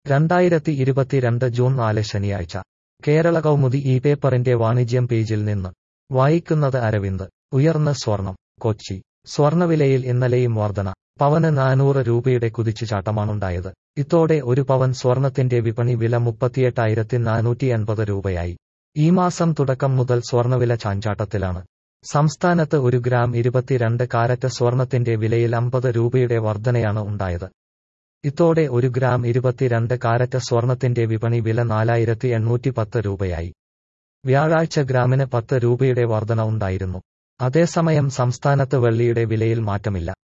രണ്ടായിരത്തി ഇരുപത്തിരണ്ട് ജൂൺ നാല് ശനിയാഴ്ച കേരള കൗമുദി ഈ പേപ്പറിന്റെ വാണിജ്യം പേജിൽ നിന്ന് വായിക്കുന്നത് അരവിന്ദ് ഉയർന്ന സ്വർണം കൊച്ചി സ്വർണവിലയിൽ ഇന്നലെയും വർധന പവന് നാനൂറ് രൂപയുടെ കുതിച്ചുചാട്ടമാണുണ്ടായത് ഇതോടെ ഒരു പവൻ സ്വർണത്തിന്റെ വിപണി വില മുപ്പത്തിയെട്ടായിരത്തി നാനൂറ്റി എൺപത് രൂപയായി ഈ മാസം തുടക്കം മുതൽ സ്വർണവില ചാഞ്ചാട്ടത്തിലാണ് സംസ്ഥാനത്ത് ഒരു ഗ്രാം ഇരുപത്തിരണ്ട് കാരറ്റ് സ്വർണത്തിന്റെ വിലയിൽ അമ്പത് രൂപയുടെ വർധനയാണ് ഉണ്ടായത് ഇതോടെ ഒരു ഗ്രാം ഇരുപത്തിരണ്ട് കാരറ്റ് സ്വർണത്തിന്റെ വിപണി വില നാലായിരത്തി എണ്ണൂറ്റി പത്ത് രൂപയായി വ്യാഴാഴ്ച ഗ്രാമിന് പത്ത് രൂപയുടെ വർധന ഉണ്ടായിരുന്നു അതേസമയം സംസ്ഥാനത്ത് വെള്ളിയുടെ വിലയിൽ മാറ്റമില്ല